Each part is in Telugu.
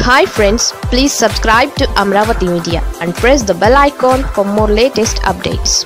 hi friends please subscribe to Amaravati media and press the bell icon for more latest updates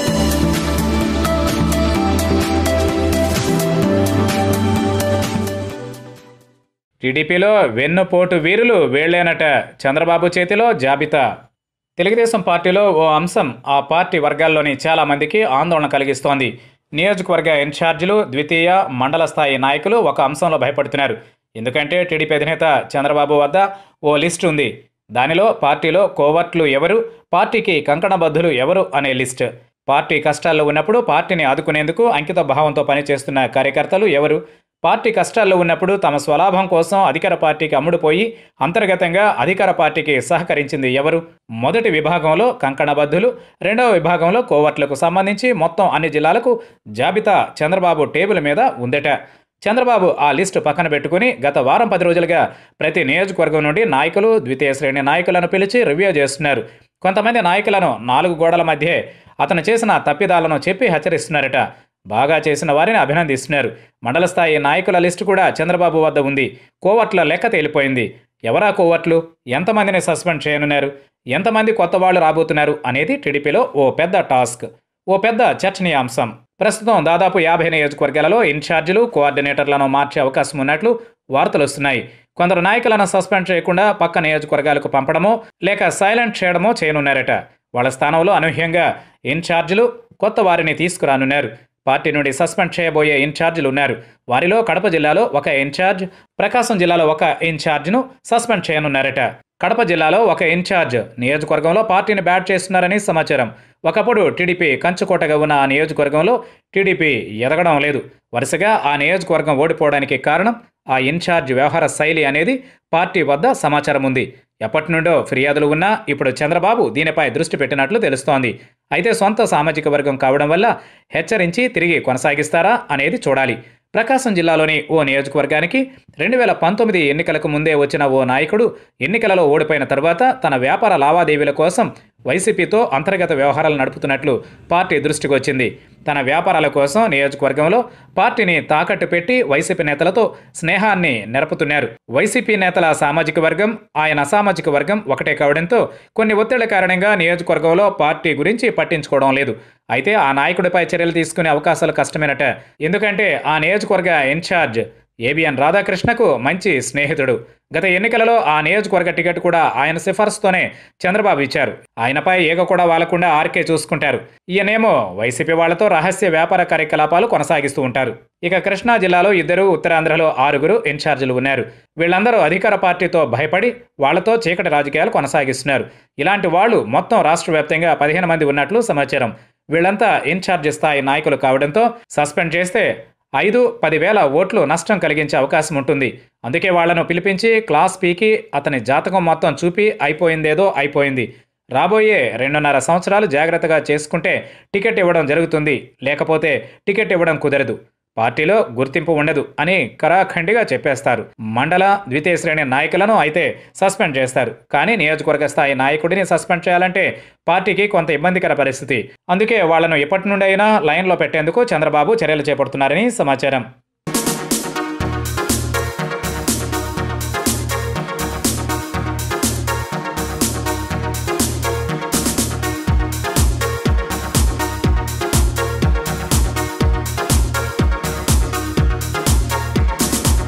టీడీపీలో వెన్నుపోటు వీరులు వేళ్లేనట చంద్రబాబు చేతిలో జాబితా తెలుగుదేశం పార్టీలో ఓ అంశం ఆ పార్టీ వర్గాల్లోని చాలా మందికి ఆందోళన కలిగిస్తోంది నియోజకవర్గ ఇన్ఛార్జీలు ద్వితీయ మండల స్థాయి నాయకులు ఒక అంశంలో భయపడుతున్నారు ఎందుకంటే టీడీపీ అధినేత చంద్రబాబు వద్ద ఓ లిస్ట్ ఉంది దానిలో పార్టీలో కోవర్ట్లు ఎవరు పార్టీకి కంకణబద్ధులు ఎవరు అనే లిస్ట్ పార్టీ కష్టాల్లో ఉన్నప్పుడు పార్టీని ఆదుకునేందుకు అంకిత భావంతో పనిచేస్తున్న కార్యకర్తలు ఎవరు పార్టీ కష్టాల్లో ఉన్నప్పుడు తమ స్వలాభం కోసం అధికార పార్టీకి అమ్ముడుపోయి అంతర్గతంగా అధికార పార్టీకి సహకరించింది ఎవరు మొదటి విభాగంలో కంకణబద్ధులు రెండవ విభాగంలో కోవర్ట్లకు సంబంధించి మొత్తం అన్ని జిల్లాలకు జాబితా చంద్రబాబు టేబుల్ మీద ఉందట చంద్రబాబు ఆ లిస్టు పక్కన పెట్టుకుని గత వారం పది రోజులుగా ప్రతి నియోజకవర్గం నుండి నాయకులు ద్వితీయ శ్రేణి నాయకులను పిలిచి రివ్యూ చేస్తున్నారు కొంతమంది నాయకులను నాలుగు గోడల మధ్యే అతను చేసిన తప్పిదాలను చెప్పి హెచ్చరిస్తున్నారట బాగా చేసిన వారిని అభినందిస్తున్నారు మండల స్థాయి నాయకుల లిస్టు కూడా చంద్రబాబు వద్ద ఉంది కోవట్ల లెక్క తేలిపోయింది ఎవరా కోవట్లు ఎంతమందిని సస్పెండ్ చేయనున్నారు ఎంతమంది కొత్త వాళ్ళు రాబోతున్నారు అనేది టీడీపీలో ఓ పెద్ద టాస్క్ ఓ పెద్ద చర్చనీయాంశం ప్రస్తుతం దాదాపు యాభై నియోజకవర్గాలలో ఇన్ఛార్జీలు కోఆర్డినేటర్లను మార్చే అవకాశం ఉన్నట్లు వార్తలు వస్తున్నాయి కొందరు నాయకులను సస్పెండ్ చేయకుండా పక్క నియోజకవర్గాలకు పంపడమో లేక సైలెంట్ చేయడమో చేయనున్నారట వాళ్ళ స్థానంలో అనూహ్యంగా ఇన్ఛార్జీలు కొత్త వారిని తీసుకురానున్నారు పార్టీ నుండి సస్పెండ్ చేయబోయే ఇన్ఛార్జీలు ఉన్నారు వారిలో కడప జిల్లాలో ఒక ఇన్ఛార్జ్ ప్రకాశం జిల్లాలో ఒక ఇన్ఛార్జ్ను సస్పెండ్ చేయనున్నారట కడప జిల్లాలో ఒక ఇన్ఛార్జ్ నియోజకవర్గంలో పార్టీని బ్యాట్ చేస్తున్నారని సమాచారం ఒకప్పుడు టీడీపీ కంచుకోటగా ఉన్న ఆ నియోజకవర్గంలో టీడీపీ ఎదగడం లేదు వరుసగా ఆ నియోజకవర్గం ఓడిపోవడానికి కారణం ఆ ఇన్ఛార్జ్ వ్యవహార శైలి అనేది పార్టీ వద్ద సమాచారం ఉంది ఎప్పటి నుండో ఫిర్యాదులు ఉన్నా ఇప్పుడు చంద్రబాబు దీనిపై దృష్టి పెట్టినట్లు తెలుస్తోంది అయితే సొంత సామాజిక వర్గం కావడం వల్ల హెచ్చరించి తిరిగి కొనసాగిస్తారా అనేది చూడాలి ప్రకాశం జిల్లాలోని ఓ నియోజకవర్గానికి రెండు వేల పంతొమ్మిది ఎన్నికలకు ముందే వచ్చిన ఓ నాయకుడు ఎన్నికలలో ఓడిపోయిన తర్వాత తన వ్యాపార లావాదేవీల కోసం వైసీపీతో అంతర్గత వ్యవహారాలు నడుపుతున్నట్లు పార్టీ దృష్టికి వచ్చింది తన వ్యాపారాల కోసం నియోజకవర్గంలో పార్టీని తాకట్టు పెట్టి వైసీపీ నేతలతో స్నేహాన్ని నెరపుతున్నారు వైసీపీ నేతల సామాజిక వర్గం ఆయన సామాజిక వర్గం ఒకటే కావడంతో కొన్ని ఒత్తిళ్ల కారణంగా నియోజకవర్గంలో పార్టీ గురించి పట్టించుకోవడం లేదు అయితే ఆ నాయకుడిపై చర్యలు తీసుకునే అవకాశాలు కష్టమేనట ఎందుకంటే ఆ నియోజకవర్గ ఇన్ఛార్జ్ ఏబిఎన్ రాధాకృష్ణకు మంచి స్నేహితుడు గత ఎన్నికలలో ఆ నియోజకవర్గ టికెట్ కూడా ఆయన సిఫార్సుతోనే చంద్రబాబు ఇచ్చారు ఆయనపై ఏగ కూడా వాలకుండా ఆర్కే చూసుకుంటారు ఈయనేమో వైసీపీ వాళ్లతో రహస్య వ్యాపార కార్యకలాపాలు కొనసాగిస్తూ ఉంటారు ఇక కృష్ణా జిల్లాలో ఇద్దరు ఉత్తరాంధ్రలో ఆరుగురు ఇన్ఛార్జీలు ఉన్నారు వీళ్ళందరూ అధికార పార్టీతో భయపడి వాళ్లతో చీకటి రాజకీయాలు కొనసాగిస్తున్నారు ఇలాంటి వాళ్ళు మొత్తం రాష్ట్ర వ్యాప్తంగా పదిహేను మంది ఉన్నట్లు సమాచారం వీళ్ళంతా ఇన్ఛార్జ్ స్థాయి నాయకులు కావడంతో సస్పెండ్ చేస్తే ఐదు పదివేల ఓట్లు నష్టం కలిగించే అవకాశం ఉంటుంది అందుకే వాళ్లను పిలిపించి క్లాస్ పీకి అతని జాతకం మొత్తం చూపి అయిపోయిందేదో అయిపోయింది రాబోయే రెండున్నర సంవత్సరాలు జాగ్రత్తగా చేసుకుంటే టికెట్ ఇవ్వడం జరుగుతుంది లేకపోతే టికెట్ ఇవ్వడం కుదరదు పార్టీలో గుర్తింపు ఉండదు అని కరాఖండిగా చెప్పేస్తారు మండల ద్వితీయ శ్రేణి నాయకులను అయితే సస్పెండ్ చేస్తారు కానీ నియోజకవర్గ స్థాయి నాయకుడిని సస్పెండ్ చేయాలంటే పార్టీకి కొంత ఇబ్బందికర పరిస్థితి అందుకే వాళ్లను ఎప్పటి నుండి అయినా లైన్లో పెట్టేందుకు చంద్రబాబు చర్యలు చేపడుతున్నారని సమాచారం